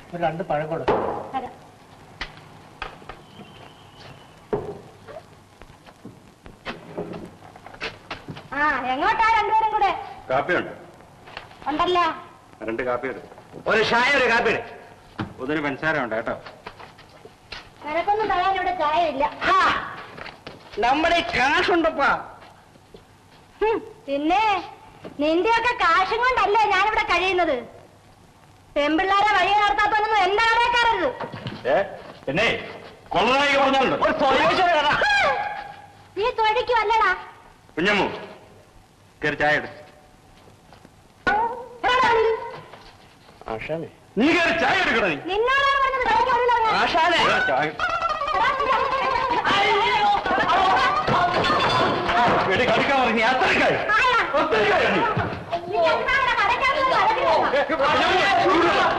ഒരു രണ്ട് പഴം കൊടു തരാം. ആ എങ്ങോട്ടാ രണ്ടുപേരും കൂടെ കാപ്പിയുണ്ട് ഉണ്ടല്ലോ രണ്ട് കാപ്പിയുണ്ട് ഒരു ചായ ഒരു കാപ്പി ഒന്നിന് പഞ്ചസാര ഉണ്ട് കേട്ടോ നിനക്കൊന്നും തരാൻ ഇവിടെ ചായ ഇല്ല നമ്മുടെ കാശുണ്ടപ്പാ ഹും, പിന്നെ നിന്റെയൊക്കെ കാശും കൊണ്ടല്ലേ ഞാനിവിടെ കഴിയുന്നത് പെമ്പിള്ളാരെ വഴി നടത്താത്തൊന്നും എന്റെ കടയക്കാരത് ഏ പിന്നെ കൊള്ളനായി പറഞ്ഞാലുണ്ട് ഒരു സ്വയം നീ തൊഴിക്കും അല്ലടാ കുഞ്ഞമ്മു കയറി ചായ എടു ആശാനെ നീ കയറി ചായ എടുക്കണേ നിന്നോടാണ് പറഞ്ഞത് തൊഴിക്കാൻ അറിയില്ല എന്ന്. ആശാനെ ചായ എടി കടിക്കാൻ പറഞ്ഞു അത്രക്കായി ആയാ. ഒത്തിരിക്കായി നീ. നീ എന്താണ് കടയ്ക്കകത്ത് നടക്കുന്നത്?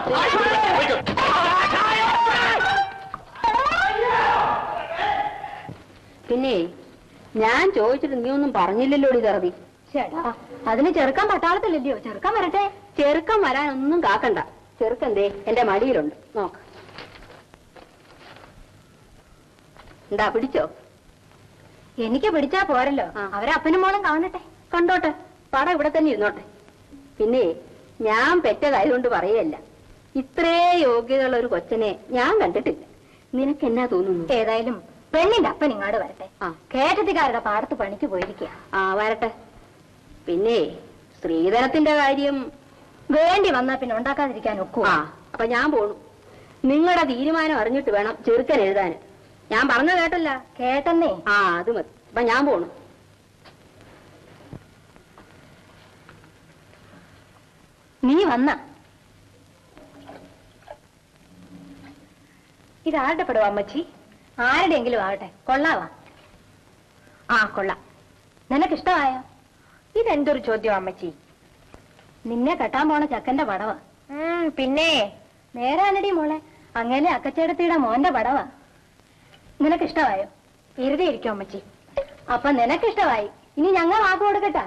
പിന്നെ ഞാൻ ചോദിച്ചിട്ട് നീ ഒന്നും പറഞ്ഞില്ലല്ലോ ഇതറതി ചേട്ടാ അതിന് ചെറുക്കാൻ പട്ടാളത്തില്ലല്ലയോ ചെറുക്കാൻ വരട്ടെ ചെറുക്കം വരാനൊന്നും കാക്കണ്ട ചെറുക്കന്തേ എന്റെ മടിയിലുണ്ട് നോക്ക് എന്താ പിടിച്ചോ എനിക്ക് പിടിച്ചാ പോരല്ലോ ആ. അവരെ അപ്പനും മോളും കാണട്ടെ കണ്ടോട്ടെ പടം ഇവിടെ തന്നെ ഇരുന്നോട്ടെ പിന്നെ ഞാൻ പെറ്റതായതുകൊണ്ട് പറയല്ല ഇത്രേ യോഗ്യതയുള്ള ഒരു കൊച്ചനെ ഞാൻ കണ്ടിട്ടില്ല നിനക്ക് എന്നാ തോന്നുന്നു ഏതായാലും പെണ്ണിന്റെ അപ്പൻ ഇങ്ങാട് വരട്ടെ ആ. കേട്ടത്തിക്കാരുടെ പാടത്ത് പണിക്ക് പോയിരിക്കുക ആ വരട്ടെ പിന്നെ സ്ത്രീധനത്തിന്റെ കാര്യം വേണ്ടി വന്നാ പിന്നെ ഉണ്ടാക്കാതിരിക്കാൻ ഒക്കുവോ ആ അപ്പൊ ഞാൻ പോണു നിങ്ങളുടെ തീരുമാനം അറിഞ്ഞിട്ട് വേണം ചെറുക്കൻ എഴുതാൻ ഞാൻ പറഞ്ഞ കേട്ടല്ല കേട്ടെന്നേ ആ അത് മതി അപ്പൊ ഞാൻ പോണു നീ വന്ന ഇതാരുടെ പടവാ അമ്മച്ചി ആരുടെയെങ്കിലും ആവട്ടെ കൊള്ളാവാ ആ കൊള്ളാം നിനക്കിഷ്ടമായോ ഇതെന്തൊരു ചോദ്യം അമ്മച്ചി നിന്നെ കെട്ടാൻ പോണ ചക്കന്റെ പടവാ പിന്നെ നേരാനടി മോളെ അങ്ങനെ അക്കച്ചേടത്തിയുടെ മോന്റെ പടവാ നിനക്കിഷ്ടമായോ വെറുതെ ഇരിക്കും അമ്മച്ചി അപ്പൊ നിനക്കിഷ്ടമായി ഇനി ഞങ്ങൾ വാക്ക് കൊടുക്കട്ടാ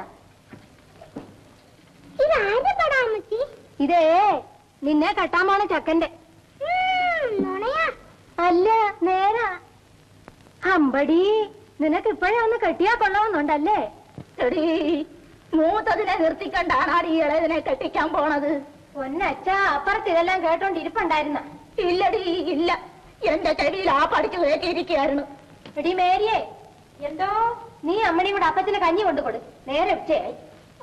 ഇതേ നിന്നെ കെട്ടാൻ പോണ ചക്കന്റെ അല്ല നേരാ അമ്പടി നിനക്ക് ഇപ്പോഴേ ഒന്ന് കെട്ടിയാ കൊള്ളാവുന്നുണ്ടല്ലേ എടീ മൂത്തതിനെ നിർത്തിക്കണ്ടാണ് ഈ ഇളയതിനെ കെട്ടിക്കാൻ പോണത് ഒന്നച്ച അപ്പുറത്ത് ഇതെല്ലാം കേട്ടോണ്ടിരിപ്പുണ്ടായിരുന്ന ഇല്ലടി ഇല്ല എന്റെ ചെവിയിൽ ആ പഠിച്ചു കയറ്റിയിരിക്കുകയായിരുന്നു എടി മേരിയെ എന്തോ നീ അമ്മണി കൂടെ അപ്പത്തിന് കഞ്ഞി കൊണ്ടുകൊടു നേരെ ഉച്ചയായി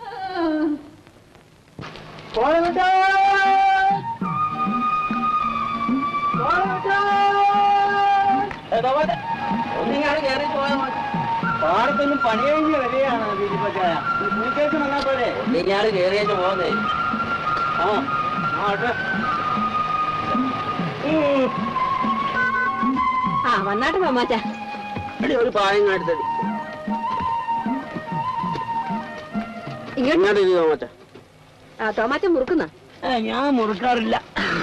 ഒന്നിങ്ങാണ് കയറി പോയാൽ മതി പാടത്തൊന്നും പണി കഴിഞ്ഞ് വരികയാണ് ദീപച്ചായ കുളിക്കേക്ക് വന്നാ പോലെ ഒന്നിങ്ങാണ് കയറിയേച്ച് പോകുന്നേ ആ ആട്ടെ ആ വന്നാട്ടെ തോമാച്ച എടി ഒരു പായം എടുത്തടി ഇങ്ങോട്ട് ഇങ്ങോട്ട് ഇരി തോമച്ച ആ തോമാച്ച മുറുക്കുന്ന ഞാൻ മുറുക്കാറില്ല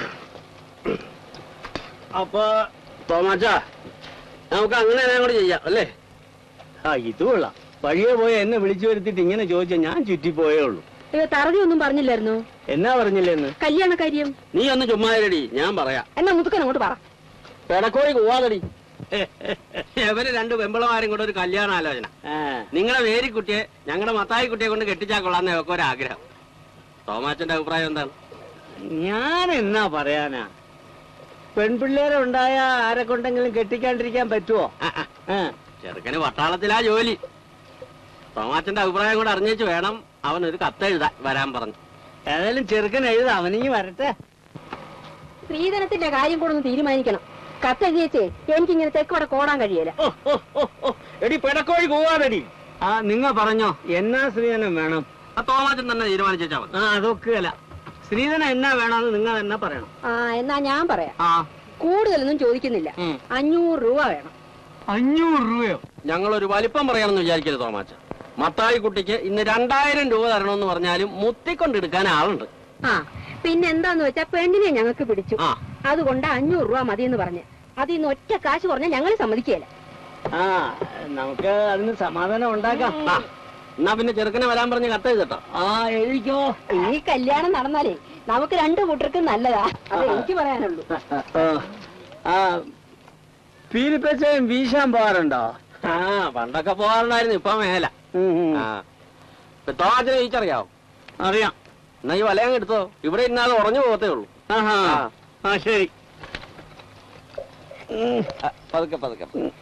അപ്പൊ തോമാച്ച നമുക്ക് അങ്ങനെ എല്ലാം കൂടി ചെയ്യാം അല്ലേ ആ ഇത് കൊള്ളാം വഴിയെ പോയി എന്നെ വിളിച്ചു വരുത്തിട്ട് ഇങ്ങനെ ചോദിച്ചാ ഞാൻ ചുറ്റിപ്പോയേ ഉള്ളൂ തറതി ഒന്നും പറഞ്ഞില്ലായിരുന്നു എന്നാ പറഞ്ഞില്ലെന്ന് കല്യാണ കാര്യം നീ ഒന്ന് ചുമ്മാരടി ഞാൻ പറയാം എന്നാ മുതുക്കൻ അങ്ങോട്ട് പറ പെടക്കോഴി കൂവാതടി ഇവര് രണ്ട് വെമ്പളമാരും കൂടെ ഒരു കല്യാണ ആലോചന നിങ്ങളെ വേരിക്കുട്ടിയെ ഞങ്ങളുടെ മത്തായി കുട്ടിയെ കൊണ്ട് കെട്ടിച്ചാ കൊള്ളാന്ന് ഒക്കെ ഒരു ആഗ്രഹം തോമാച്ചന്റെ അഭിപ്രായം എന്താണ് ഞാൻ എന്നാ പറയാനാ പെൺപിള്ളേരെ ഉണ്ടായ ആരെ കൊണ്ടെങ്കിലും കെട്ടിക്കാണ്ടിരിക്കാൻ പറ്റുമോ ചെറുക്കന് പട്ടാളത്തിലാ ജോലി തോമാച്ചന്റെ അഭിപ്രായം കൂടെ അറിഞ്ഞേച്ച് വേണം അവൻ ഒരു കത്തെഴുതാൻ വരാൻ പറഞ്ഞു ഏതായാലും ചെറുക്കൻ എഴുതാ അവനിങ്ങി വരട്ടെ സ്ത്രീധനത്തിന്റെ കാര്യം കൂടെ ഒന്ന് തീരുമാനിക്കണം കത്തെഴുതിയേച്ചേ എനിക്കിങ്ങനെ തെക്കോടെ കോടാൻ കഴിയല ഓ, ഓ, ഓ, ഓ. എടി പെടക്കോഴി കൂവാതെടി ആ നിങ്ങ പറഞ്ഞോ എന്നാ സ്ത്രീധനം വേണം ആ തോമാച്ചൻ തന്നെ തീരുമാനിച്ചാ മതി ആ അതൊക്കെയല്ല സ്ത്രീധനം എന്നാ വേണമെന്ന് നിങ്ങൾ തന്നെ പറയണം ആ എന്നാ ഞാൻ പറയാം ആ കൂടുതലൊന്നും ചോദിക്കുന്നില്ല ഉം. അഞ്ഞൂറ് രൂപ വേണം അഞ്ഞൂറ് രൂപയോ ഞങ്ങളൊരു വലിപ്പം പറയാമെന്ന് വിചാരിക്കരുത് തോമാച്ച മത്തായി കുട്ടിക്ക് ഇന്ന് രണ്ടായിരം രൂപ തരണമെന്ന് പറഞ്ഞാലും മുത്തിക്കൊണ്ടെടുക്കാൻ ആളുണ്ട് ആ പിന്നെ എന്താന്ന് വെച്ചാ പെണ്ണിനെ ഞങ്ങൾക്ക് പിടിച്ചു ആ അതുകൊണ്ട് അഞ്ഞൂറ് രൂപ മതി എന്ന് പറഞ്ഞ് അതിൽ നിന്ന് ഒറ്റ കാശ് പറഞ്ഞാൽ ഞങ്ങൾ സമ്മതിക്കുകയില്ല ആ നമുക്ക് അതിന് സമാധാനം ഉണ്ടാക്കാം ആ, എന്നാ പിന്നെ ചെറുക്കനെ വരാൻ പറഞ്ഞ് കത്ത് ചെയ്തട്ടോ ആ എഴുതിക്കോ ഈ കല്യാണം നടന്നാലേ നമുക്ക് രണ്ടു കൂട്ടർക്കും നല്ലതാ അത് എനിക്ക് പറയാനുള്ളൂ ആ, ആ പീലിപ്പച്ചയും വീശാൻ പോകാറുണ്ടോ ആ പണ്ടൊക്കെ പോകാറുണ്ടായിരുന്നു ഇപ്പൊ മേല ഉം, ഉം. ആ ഇപ്പൊ തോമാച്ചനെ ചോദിച്ചറിയാവോ അറിയാം എന്നാ ഈ വലയം എടുത്തോ ഇവിടെ ഇന്നാതെ ഉറഞ്ഞു പോകത്തേ ഉള്ളൂ ആഹാ ആ. ആ ശരി ആ, പതുക്കെ പതുക്കെ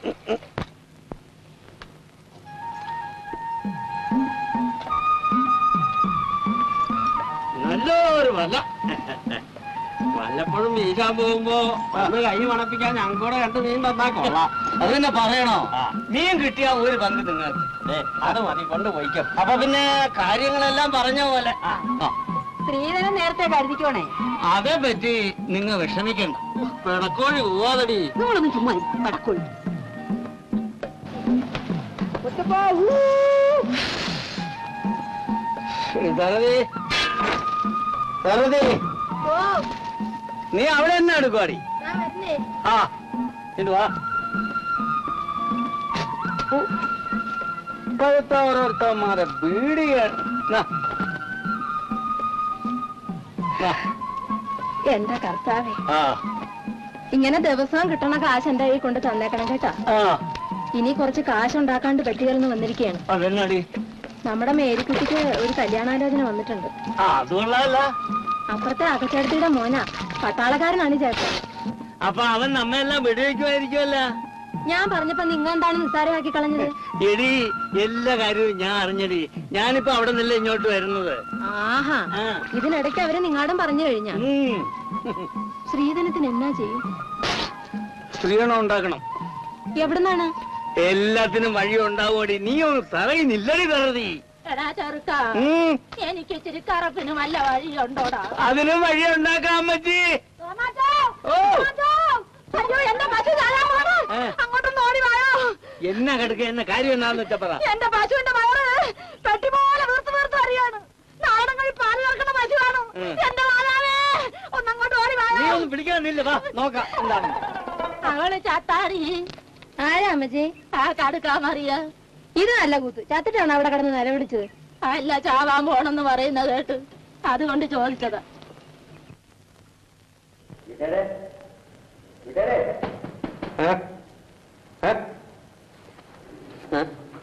നല്ലൊരു വല വല്ലപ്പോഴും വീശാൻ പോകുമ്പോ ഒന്ന് കൈ മണപ്പിക്കാൻ ഞങ്ങൾക്കൂടെ രണ്ട് മീൻ തന്നാ കൊള്ളാം അത് തന്നെ പറയണോ മീൻ കിട്ടിയ ഒരു പങ്ക് നിങ്ങൾക്ക് ദേ, അത് മതി കൊണ്ട് പോയിക്കാം അപ്പൊ പിന്നെ കാര്യങ്ങളെല്ലാം പറഞ്ഞ പോലെ ആ, സ്ത്രീധനം നേരത്തെ കരുതിക്കോണേ അതേ പറ്റി നിങ്ങൾ വിഷമിക്കണ്ട പിടക്കോഴി പോവാതടി നമ്മളൊന്നും ചുമ്മാ പടക്കുള്ളൂ സരതി സരതി നീ അവിടെ തന്നെ എടുക്കുവാടി ആ ഇങ്ങട് വാ ഉ, ഇപ്പോഴത്തെ ഓരോരുത്തന്മാരെ ബീഡികൾ നാ. നാ. എന്റെ കർത്താവേ ആ ഇങ്ങനെ ദിവസവും കിട്ടണ കാശ് എന്റെ കയ്യിൽ കൊണ്ട് തന്നേക്കണം കേട്ടാ ആ ഇനി കുറച്ച് കാശ് ഉണ്ടാക്കാണ്ട് പറ്റുകയെന്ന് വന്നിരിക്കുകയാണ് അതെന്നാടി നമ്മുടെ മേരിക്കുട്ടിക്ക് ഒരു കല്യാണാലോചന വന്നിട്ടുണ്ട് ആ അത് കൊള്ളാമല്ല അപ്പുറത്തെ അകച്ചേടത്തിയുടെ മോനാ പട്ടാളക്കാരനാണ് ചേട്ടൻ അപ്പൊ അവൻ നമ്മെല്ലാം വെടിവെക്കുമായിരിക്കുമല്ല ഞാൻ പറഞ്ഞപ്പോ നിങ്ങൾ എന്താണ് നിസ്സാരമാക്കി കളഞ്ഞത് എടി എല്ലാ കാര്യവും ഞാൻ അറിഞ്ഞടി ഞാനിപ്പോ അവിടെ നിന്നല്ലേ ഇങ്ങോട്ട് വരുന്നത് ആഹാ ആ. ഇതിനിടയ്ക്ക് അവര് നിങ്ങാടും പറഞ്ഞു കഴിഞ്ഞാ ഉം. ശ്രീധനത്തിന് എന്നാ ചെയ്യും സ്ത്രീകണം ഉണ്ടാക്കണം എവിടുന്നാണ് എല്ലാത്തിനും വഴി ഉണ്ടാവുമടി നീ ഒന്ന് തറയുന്നില്ലടി തറതി എടാ ചെറുക്ക ഉം. എനിക്ക് ഇച്ചിരി കറപ്പിന് വല്ല വഴിയുണ്ടോടാ അതിനും വഴി ഉണ്ടാക്കാൻ പറ്റി തോമാച്ചോ! ഓ തോമാച്ചോ! അയ്യോ എന്റെ പശു ചാകാൻ പോണു ഏ. അങ്ങോട്ടൊന്ന് ഓടി വായോ എന്നാ കിടക്ക എന്ന കാര്യം എന്നാന്ന് വെച്ചാ പറ എന്റെ പശുവിന്റെ വയറ് പെട്ടി പോലെ വീർത്ത് വീർത്ത് അറിയാണ് നാടങ്ങളിൽ പാല് കറക്കണ പശുവാണ് ഉം. എന്റെ മാതാവേ ഒന്നങ്ങോട്ട് ഓടി നീ വായോ ഒന്നും പിടിക്കാനില്ല വാ നോക്കാം എന്താണ് അവള് ചത്താടി ആരാ അമ്മച്ചി ആ കടുക്കാമറിയ ഇത് നല്ല കൂത്ത് ചത്തിട്ടാണ് അവിടെ കിടന്ന് നിലവിളിച്ചത് അല്ല ചാവാൻ പോണെന്ന് പറയുന്ന കേട്ട് അതുകൊണ്ട് ചോദിച്ചതാ ഏ? ഏ? ഏ?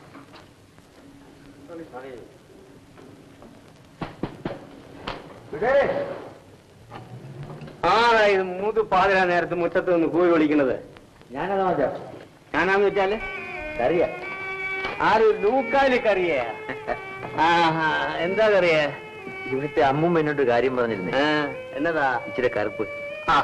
ആരാ ഇത് മൂത്ത് പാതിര നേരത്ത് മുറ്റത്ത് നിന്ന് കൂവി വിളിക്കുന്നത് ഞാനതാ മച്ചാ ഞാനാന്ന് വെച്ചാല് കറിയ ആര് ലൂക്കാലി കറിയ ആഹാ എന്താ കറിയ ഇവിടുത്തെ അമ്മും എന്നോട് കാര്യം പറഞ്ഞിരുന്നേ ആ, എന്നതാ ഇച്ചിരി കറുപ്പ് ആ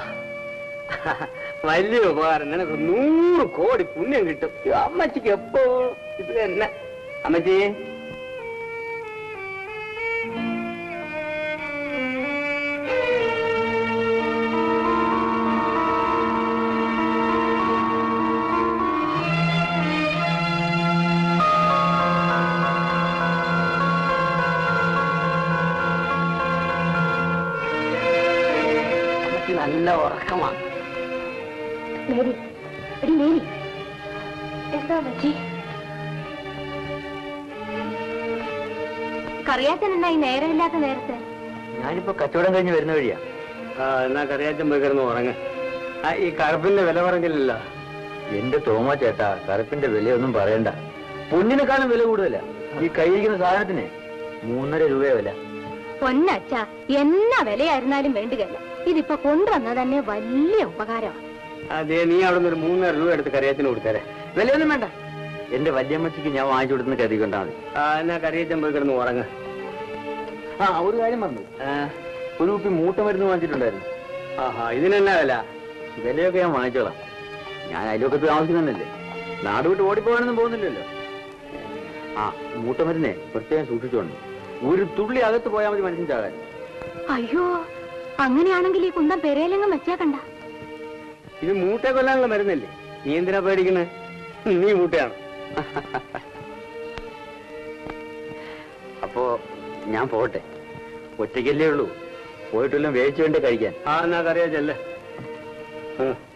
വലിയ ഉപകാരം നിനക്ക് നൂറ് കോടി പുണ്യം കിട്ടും ഈ അമ്മച്ചിക്ക് എപ്പോ ഇത് തന്നെ അമ്മച്ചി അമ്മച്ചി നല്ല ഉറക്കമാണ് മേരി എടി മേരി എന്താ പറ്റി കറിയാച്ചൻ എന്നാ ഈ നേരമില്ലാത്ത നേരത്തെ ഞാനിപ്പോ കച്ചവടം കഴിഞ്ഞ് വരുന്ന വഴിയാ ആ എന്നാ കറിയാച്ചൻ പോയി കിടന്ന് ഉറങ്ങ ആ ഈ കറുപ്പിന്റെ വില പറഞ്ഞില്ലല്ലോ എന്റെ തോമ ചേട്ടാ കറുപ്പിന്റെ വിലയൊന്നും പറയണ്ട പൊന്നിനെക്കാളും വില കൂടുതല ഈ കയ്യിരിക്കുന്ന സാധനത്തിന് മൂന്നര രൂപയെ വില പൊന്നച്ച എന്നാ വിലയായിരുന്നാലും വേണ്ടുകയല്ല ഇതിപ്പോ കൊണ്ടുവന്നത് തന്നെ വലിയ ഉപകാരമാണ് അതെ നീ അവിടെ നിന്ന് ഒരു മൂന്നര രൂപ എടുത്ത് കറിയാച്ചന് കൊടുത്തേരെ വിലയൊന്നും വേണ്ട എന്റെ വല്യമ്മച്ചിക്ക് ഞാൻ വാങ്ങിച്ചു കൊടുക്കുന്ന കരുതി കൊണ്ടാ മതി ആ എന്നാ കറിയാച്ചൻ പോയി കിടന്ന് ഉറങ്ങ ആ ഒരു കാര്യം പറഞ്ഞു ഒരു കുപ്പി മൂട്ട മരുന്ന് വാങ്ങിച്ചിട്ടുണ്ടായിരുന്നു ആഹാ ഇതിനെന്നാ വില വിലയൊക്കെ ഞാൻ വാങ്ങിച്ചോളാം ഞാൻ അയൽവക്കത്ത് താമസിക്കുന്നല്ലേ നാട് വിട്ട് ഓടിപ്പോകാനൊന്നും പോകുന്നില്ലല്ലോ ആ മൂട്ട മരുന്നേ പ്രത്യേകം സൂക്ഷിച്ചോണ്ട് ഒരു തുള്ളി അകത്ത് പോയാൽ മതി മനുഷ്യൻ ചാകാൻ അയ്യോ അങ്ങനെയാണെങ്കിൽ ഈ കുന്തം പെരയിലെങ്ങും വെച്ചേക്കണ്ട ഇത് മൂട്ട കൊല്ലാനുള്ള മരുന്നല്ലേ നീ എന്തിനാ പേടിക്കണേ നീ മൂട്ടയാണ് അപ്പോ ഞാൻ പോട്ടെ ഒറ്റയ്ക്കല്ലേ ഉള്ളൂ പോയിട്ടെല്ലാം വേവിച്ചു വേണ്ടേ കഴിക്കാൻ ആ എന്നാ കറിയാച്ചല്ലേ ഉം